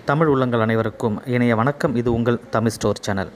தமிழ் உள்ளங்கள் அனைவருக்கும் இணைய வணக்கம் இது உங்கள் தமிழ் ஸ்டோர் சேனல்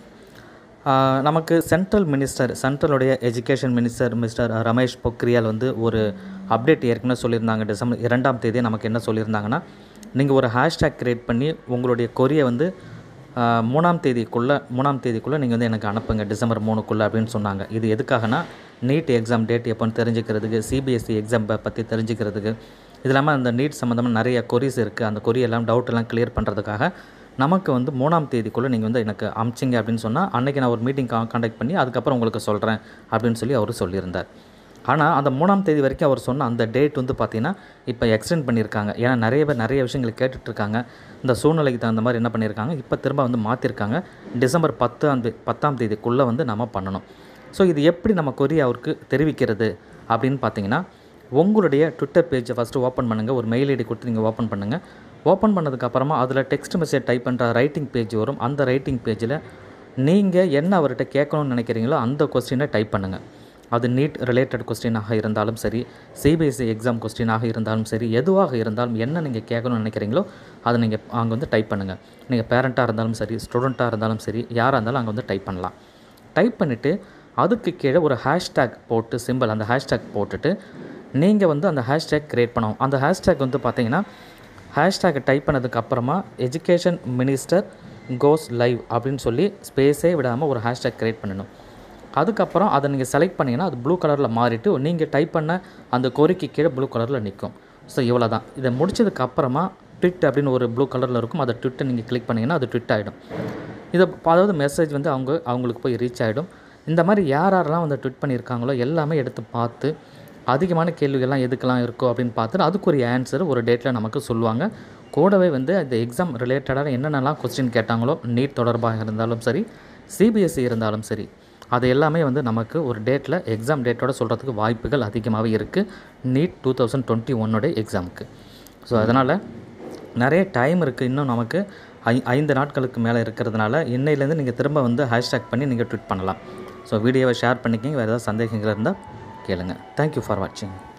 ஆஹ் நமக்கு சென்ட்ரல் மினிஸ்டர் சென்ட்ரலுடைய education minister mister Ramesh Pokhriyal வந்து ஒரு அப்டேட் ஏற்கனவே சொல்லியிருந்தாங்க டிசம்பர் இரண்டாம் தேதி நமக்கு என்ன சொல்லியிருந்தாங்கன்னா நீங்கள் ஒரு ஹேஷ்டேக் கிரியேட் பண்ணி உங்களுடைய கொரியை வந்து ஆஹ் மூணாம் தேதிக்குள்ளே மூணாம் தேதிக்குள்ளே நீங்கள் வந்து எனக்கு அனுப்புங்க டிசம்பர் மூணுக்குள்ளே அப்படின்னு சொன்னாங்க இது எதுக்காகனா நீட் எக்ஸாம் டேட் எப்போன்னு தெரிஞ்சுக்கிறதுக்கு சிபிஎஸ்சி எக்ஸாம் பற்றி தெரிஞ்சுக்கிறதுக்கு இது இல்லாமல் அந்த நீட் சம்மந்தமாக நிறைய கொரிஸ் இருக்குது அந்த கொரி எல்லாம் டவுட் எல்லாம் கிளியர் பண்ணுறதுக்காக நமக்கு வந்து மூணாம் தேதிக்குள்ளே நீங்கள் வந்து எனக்கு அமிச்சிங்க அப்படின்னு சொன்னால் அன்றைக்கி நான் ஒரு மீட்டிங் காண்டாக்ட் பண்ணி அதுக்கப்புறம் உங்களுக்கு சொல்கிறேன் அப்படின்னு சொல்லி அவர் சொல்லியிருந்தார் ஆனால் அந்த மூணாம் தேதி வரைக்கும் அவர் சொன்ன அந்த டேட் வந்து பார்த்திங்கன்னா இப்போ எக்ஸ்டெண்ட் பண்ணியிருக்காங்க ஏன்னா நிறைய பேர் நிறைய விஷயங்களை கேட்டுட்ருக்காங்க இந்த சூழ்நிலைக்கு தகுந்த மாதிரி என்ன பண்ணியிருக்காங்க இப்போ திரும்ப வந்து மாற்றிருக்காங்க டிசம்பர் பத்தாம் தே பத்தாம் தேதிக்குள்ளே வந்து நம்ம பண்ணணும் ஸோ இது எப்படி நம்ம கொரி அவருக்கு தெரிவிக்கிறது அப்படின்னு பார்த்தீங்கன்னா உங்களுடைய ட்விட்டர் பேஜை ஃபஸ்ட்டு ஓப்பன் பண்ணுங்கள் ஒரு மெயில் ஐடி கொடுத்து நீங்கள் ஓப்பன் பண்ணுங்கள் ஓப்பன் பண்ணதுக்கப்புறமா அதில் டெக்ஸ்ட் மெசேஜ் டைப் பண்ணுற ரைட்டிங் பேஜ் வரும் அந்த ரைட்டிங் பேஜில் நீங்கள் என்ன அவர்கிட்ட கேட்கணும்னு நினைக்கிறீங்களோ அந்த கொஸ்டினை டைப் பண்ணுங்கள் அது நீட் ரிலேட்டட் கொஸ்டினாக இருந்தாலும் சரி சிபிஎஸ்சி எக்ஸாம் கொஸ்டினாக இருந்தாலும் சரி எதுவாக இருந்தாலும் என்ன நீங்கள் கேட்கணும்னு நினைக்கிறீங்களோ அதை நீங்கள் அங்கே வந்து டைப் பண்ணுங்கள் நீங்கள் பேரண்ட்டாக இருந்தாலும் சரி ஸ்டூடெண்ட்டாக இருந்தாலும் சரி யாராக இருந்தாலும் அங்கே வந்து டைப் பண்ணலாம் டைப் பண்ணிவிட்டு அதுக்கு கீழே ஒரு ஹேஷ்டேக் போட்டு சிம்பிள் அந்த ஹேஷ்டேக் போட்டுட்டு நீங்கள் வந்து அந்த ஹேஷ்டேக் க்ரியேட் பண்ணணும் அந்த ஹேஷ்டேக் வந்து பார்த்தீங்கன்னா ஹேஷ்டேக் டைப் பண்ணதுக்கு அப்புறமா எஜுகேஷன் மினிஸ்டர் கோஸ் லைவ் அப்படின்னு சொல்லி ஸ்பேஸே விடாமல் ஒரு ஹேஷ்டேக் க்ரியேட் பண்ணணும் அதுக்கப்புறம் அதை நீங்கள் செலக்ட் பண்ணிங்கன்னா அது ப்ளூ கலரில் மாறிட்டு நீங்கள் டைப் பண்ண அந்த கோரிக்கை கீழே ப்ளூ கலரில் நிற்கும் ஸோ இவ்வளோ தான் இதை முடிச்சதுக்கு அப்புறமா ட்விட் அப்படின்னு ஒரு ப்ளூ கலரில் இருக்கும் அதை ட்விட்டை நீங்கள் கிளிக் பண்ணிங்கன்னா அது ட்விட் ஆகிடும் இதை அதாவது மெசேஜ் வந்து அவங்க அவங்களுக்கு போய் ரீச் ஆகிடும் இந்த மாதிரி யார் யாரெல்லாம் வந்து ட்விட் பண்ணியிருக்காங்களோ எல்லாமே எடுத்து பார்த்து அதிகமான கேள்விகள்லாம் எதுக்கெல்லாம் இருக்கோ அப்படின்னு பார்த்துட்டு அதுக்குரிய ஆன்சர் ஒரு டேட்டில் நமக்கு சொல்லுவாங்க கூடவே வந்து இந்த எக்ஸாம் ரிலேட்டடான என்னென்னலாம் கொஸ்டின் கேட்டாங்களோ நீட் தொடர்பாக இருந்தாலும் சரி சிபிஎஸ்சி இருந்தாலும் சரி அது எல்லாமே வந்து நமக்கு ஒரு டேட்டில் எக்ஸாம் டேட்டோட சொல்கிறதுக்கு வாய்ப்புகள் அதிகமாகவே இருக்குது நீட் டூ தௌசண்ட் டுவெண்ட்டி ஒன்னோட எக்ஸாமுக்கு ஸோ அதனால் நிறைய டைம் இருக்குது இன்னும் நமக்கு ஐ ஐந்து நாட்களுக்கு மேலே இருக்கிறதுனால இன்னையிலேருந்து நீங்கள் திரும்ப வந்து ஹேஷ்டேக் பண்ணி நீங்கள் ட்வீட் பண்ணலாம் ஸோ வீடியோவை ஷேர் பண்ணிக்கிங்க வேறு ஏதாவது சந்தேகங்கள் இருந்தால் கேளுங்கள் தேங்க்யூ ஃபார் வாட்சிங்